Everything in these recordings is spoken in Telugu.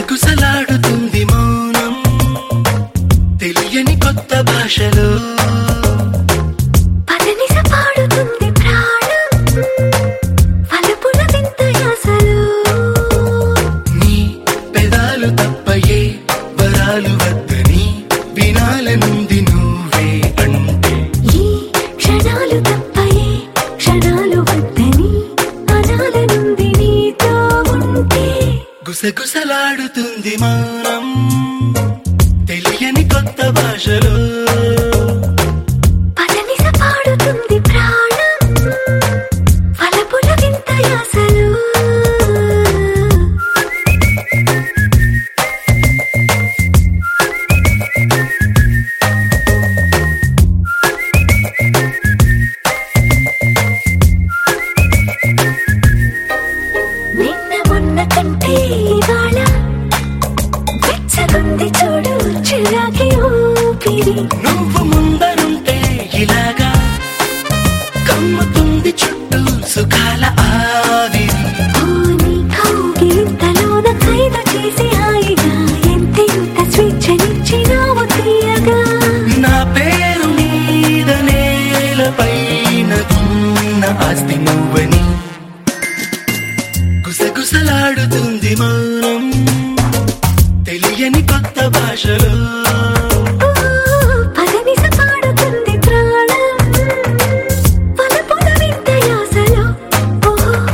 గుసగుసలాడుతుంది మౌనం తెలియని కొత్త భాషలో పదనిస పాడుతుంది ప్రాణం వలపుల వింత యాసలు నీ పెదాలు తప్పయే వరాలు వద్దని వినాలనుంది నువ్వే అంటే ఈ క్షణాలు తప్పయే క్షణాలు వద్దని అనాలనుంది నీతో ఉంటే గుసగుసలాడుతుంది మౌనం తెలియని కొత్త భాషలో పదనిస పాడుతుంది ప్రాణం వలపుల వింత యాసలు నిన్న మొన్న కంటే ఇవాళ వెచ్చగుంది చూడు చిరాకి ఊపిరి నువ్వు ముందరుంటే ఇలాగా కమ్ముతుంది చుట్టూ సుఖాల ఆవిరి ఓ నీ కౌగిలింతలోన ఖైదు చేసి హాయిగా ఎంతెంత స్వేచ్ఛనిచ్చినావు తీయగా నా పేరు మీద నేలపైన ఉన్న ఆస్తి నువ్వని గుసగుసలాడుతుంది మౌనం తెలియని కొత్త భాషలో ఓ పదనిస పాడుతుంది ప్రాణం వలపుల వింత యాసలో ఓ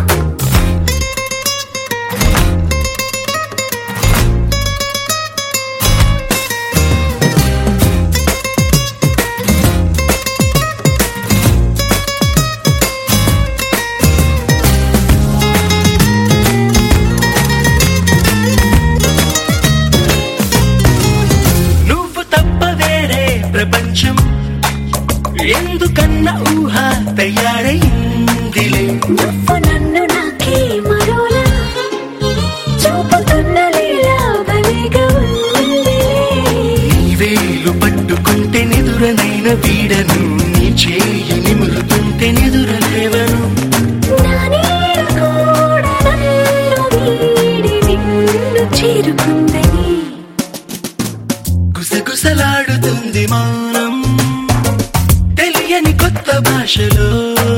నువ్వు తప్ప వేరే ప్రపంచం ఎందుకన్న ఊహ తయారైందిలే నువ్వు నన్ను నాకే మరోలా చూపుతున్న లీలా భలేగా ఉందిలే. నీ వేలు పట్టుకుంటే నిదురనైన వీడను నీ చేయి నిమురుతుంటే నిదురలేవను నా నీడ కూడా నన్ను వీడి నిన్ను చేరుకుందని గుసగుసలాడుతుంది మౌనం తెలియని కొత్త భాషలో